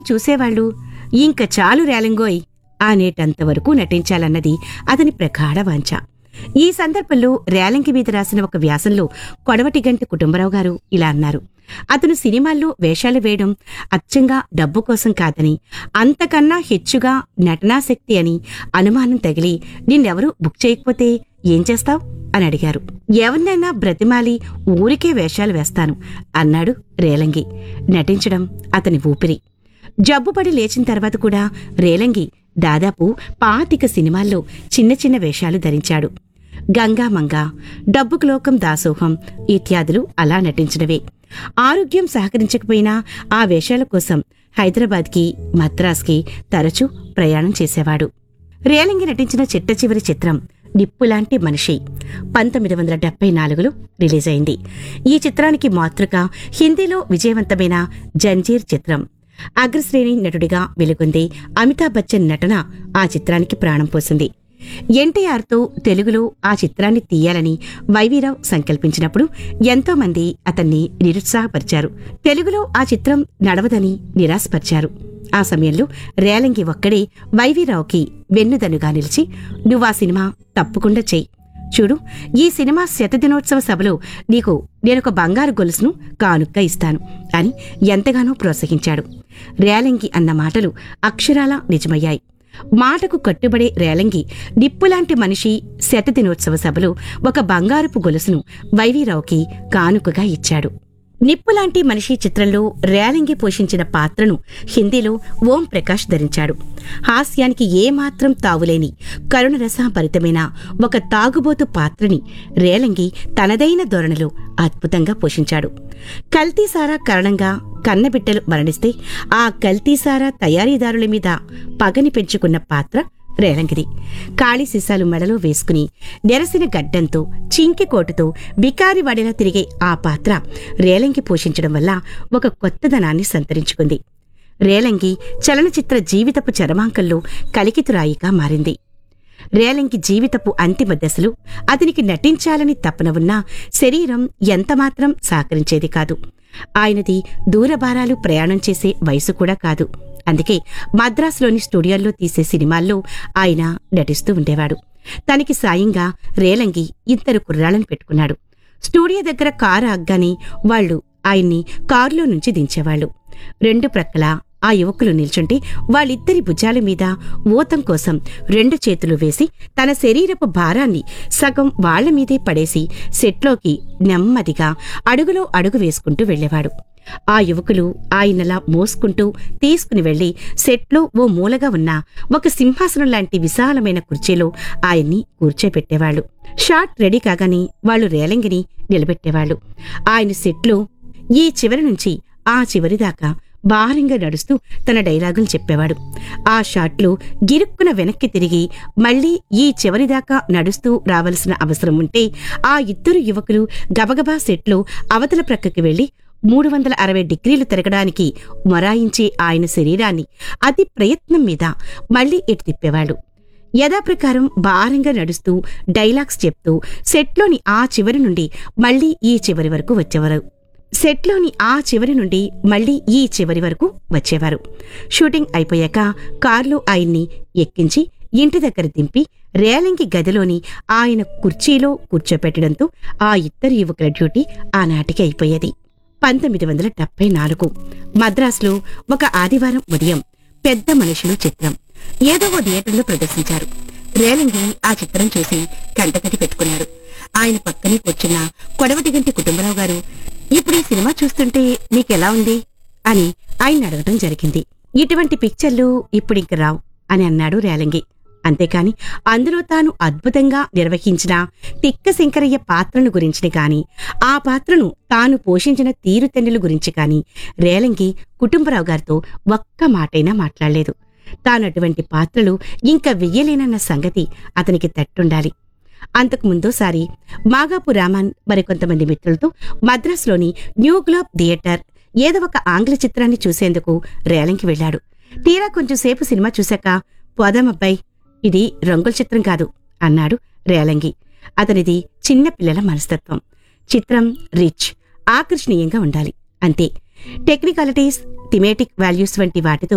చూసేవాళ్ళు ఇంక చాలు రేలంగోయ్ అనేటంతవరకు నటించాలన్నది అతని ప్రగాఢ వాంఛ ఈ సందర్భంలో రేలంగి మీద రాసిన ఒక వ్యాసంలో కొడవటిగంటి కుటుంబరావు గారు ఇలా అన్నారు అతను సినిమాల్లో వేషాలు వేయడం అచ్చంగా డబ్బు కోసం కాదని అంతకన్నా హెచ్చుగా నటనాశక్తి అని అనుమానం తగిలి నిన్నెవరూ బుక్ చేయకపోతే ఏం చేస్తావ్ అని అడిగారు ఎవరినైనా బ్రతిమాలి ఊరికే వేషాలు వేస్తాను అన్నాడు రేలంగి నటించడం అతని ఊపిరి జబ్బుపడి లేచిన తర్వాత కూడా రేలంగి దాదాపు పాతిక సినిమాల్లో చిన్న చిన్న వేషాలు ధరించాడు గంగా మంగ డబ్బుకు లోకం దాసోహం ఇత్యాదులు అలా నటించినవే ఆరోగ్యం సహకరించకపోయినా ఆ వేషాల కోసం హైదరాబాద్కి మద్రాస్కి తరచూ ప్రయాణం చేసేవాడు రేలంగి నటించిన చిట్ట చివరి చిత్రం నిప్పులాంటి మనిషి పంతొమ్మిది వందల డెబ్బై నాలుగులో రిలీజ్ అయింది ఈ చిత్రానికి మాతృక హిందీలో విజయవంతమైన జంజీర్ చిత్రం అగ్రశ్రేణి నటుడిగా వెలుగొంది అమితాబ్ బచ్చన్ నటన ఆ చిత్రానికి ప్రాణం పోసింది ఎన్టీఆర్తో తెలుగులో ఆ చిత్రాన్ని తీయాలని వైవీరావు సంకల్పించినప్పుడు ఎంతో మంది అతన్ని నిరుత్సాహపరిచారు తెలుగులో ఆ చిత్రం నడవదని నిరాశపరిచారు ఆ సమయంలో రేలంగి ఒక్కడే వైవీరావుకి వెన్నుదన్నుగా నిలిచి నువ్వా సినిమా తప్పకుండా చెయ్యి చూడు ఈ సినిమా శతదినోత్సవ సభలో నీకు నేనొక బంగారు గొలుసును కానుక్క ఇస్తాను అని ఎంతగానో ప్రోత్సహించాడు రేలంగి అన్న మాటలు అక్షరాలా నిజమయ్యాయి మాటకు కట్టుబడే రేలంగి నిప్పులాంటి మనిషి శతదినోత్సవ సభలో ఒక బంగారపు గొలుసును వైవీరావుకి కానుకగా ఇచ్చాడు నిప్పులాంటి మనిషి చిత్రంలో రేలంగి పోషించిన పాత్రను హిందీలో ఓం ప్రకాష్ ధరించాడు హాస్యానికి ఏమాత్రం తావులేని కరుణరసభరితమైన ఒక తాగుబోతు పాత్రని రేలంగి తనదైన ధోరణిలో అద్భుతంగా పోషించాడు కల్తీసారా కారణంగా కన్నబిడ్డలు మరణిస్తే ఆ కల్తీసారా తయారీదారుల మీద పగని పెంచుకున్న పాత్ర రేలంగిది ఖాళీ సీసాలు మెడలో వేసుకుని నెరసిన గడ్డంతో చింకి కోటుతో బికారి వాడిలా తిరిగే ఆ పాత్ర రేలంగి పోషించడం వల్ల ఒక కొత్తదనాన్ని సంతరించుకుంది రేలంగి చలనచిత్ర జీవితపు చరమాంకంలో కలికితురాయిగా మారింది రేలంగి జీవితపు అంతిమ దశలు అతనికి నటించాలని తపన ఉన్నా శరీరం ఎంతమాత్రం సహకరించేది కాదు ఆయనది దూరభారాలు ప్రయాణం చేసే వయసు కూడా కాదు అందుకే మద్రాసులోని స్టూడియోల్లో తీసే సినిమాల్లో ఆయన నటిస్తూ ఉండేవాడు తనకి సాయంగా రేలంగి ఇద్దరు కుర్రాళ్ళని పెట్టుకున్నాడు స్టూడియో దగ్గర కారు ఆగ్గానే వాళ్ళు ఆయన్ని కారులో నుంచి దించేవాళ్ళు రెండు ప్రక్కల ఆ యువకులు నిల్చుంటే వాళ్ళిద్దరి భుజాల మీద ఊతం కోసం రెండు చేతులు వేసి తన శరీరపు భారాన్ని సగం వాళ్ల మీదే పడేసి సెట్లోకి నెమ్మదిగా అడుగులో అడుగు వేసుకుంటూ వెళ్ళేవాడు ఆ యువకులు ఆయనలా మోసుకుంటూ తీసుకుని వెళ్లి సెట్లో ఓ మూలగా ఉన్న ఒక సింహాసనం లాంటి విశాలమైన కుర్చీలో ఆయన్ని కూర్చోపెట్టేవాళ్లు షాట్ రెడీ కాగానే వాళ్లు రేలంగిని నిలబెట్టేవాళ్లు ఆయన సెట్లో ఈ చివరి నుంచి ఆ చివరి దాకా భారంగా నడుస్తూ తన డైలాగులు చెప్పేవాడు ఆ షాట్లు గిరుక్కున వెనక్కి తిరిగి మళ్ళీ ఈ చివరిదాకా నడుస్తూ రావలసిన అవసరం ఉంటే ఆ ఇద్దరు యువకులు గబగబా సెట్లో అవతల ప్రక్కకి వెళ్లి మూడు వందల అరవై డిగ్రీలు తిరగడానికి మొరాయించే ఆయన శరీరాన్ని అతి ప్రయత్నం మీద మళ్లీ ఇటు తిప్పేవాడు యథాప్రకారం భారంగా నడుస్తూ డైలాగ్స్ చెప్తూ సెట్లోని ఆ చివరి నుండి మళ్లీ ఈ చివరి వరకు వచ్చేవారు సెట్లోని ఆ చివరి నుండి మళ్లీ ఈ చివరి వరకు వచ్చేవారు షూటింగ్ అయిపోయాక కారులో ఆయన్ని ఎక్కించి ఇంటి దగ్గర దింపి రేలంగి గదిలోని ఆయన కుర్చీలో కూర్చోపెట్టడంతో ఆ ఇద్దరు యువకుల డ్యూటీ ఆనాటికి అయిపోయేది పంతొమ్మిది వందల డెబ్బై నాలుగు మద్రాసులో ఒక ఆదివారం ఉదయం పెద్ద మనుషులు చిత్రం ఏదో ఓ థియేటర్లో ప్రదర్శించారు రేలంగి ఆ చిత్రం చూసి కంటకటి పెట్టుకున్నాడు ఆయన పక్కనే కూర్చున్న కొడవటిగంటి కుటుంబరావు గారు ఇప్పుడు ఈ సినిమా చూస్తుంటే మీకెలా ఉంది అని ఆయన అడగటం జరిగింది ఇటువంటి పిక్చర్లు ఇప్పుడు ఇంక రావు అని అన్నాడు రేలంగి అంతేకాని అందులో తాను అద్భుతంగా నిర్వహించిన తిక్క శంకరయ్య పాత్రను గురించి కాని ఆ పాత్రను తాను పోషించిన తీరుతెన్నుల గురించి కాని రేలంగి కుటుంబరావు గారితో ఒక్క మాటైనా మాట్లాడలేదు తాను అటువంటి పాత్రలు ఇంకా వెయ్యలేనన్న సంగతి అతనికి తట్టుండాలి అంతకు ముందోసారి మాగాపు రామన్ మరికొంతమంది మిత్రులతో మద్రాసులోని న్యూ గ్లోబ్ థియేటర్ ఏదో ఒక ఆంగ్ల చిత్రాన్ని చూసేందుకు రేలంకి వెళ్ళాడు తీరా కొంచెంసేపు సినిమా చూశాక పోదామబ్బాయి ఇది రంగుల చిత్రం కాదు అన్నాడు రేలంగి అతనిది చిన్న పిల్లల మనస్తత్వం చిత్రం రిచ్ ఆకర్షణీయంగా ఉండాలి అంతే టెక్నికాలిటీస్ థిమేటిక్ వాల్యూస్ వంటి వాటితో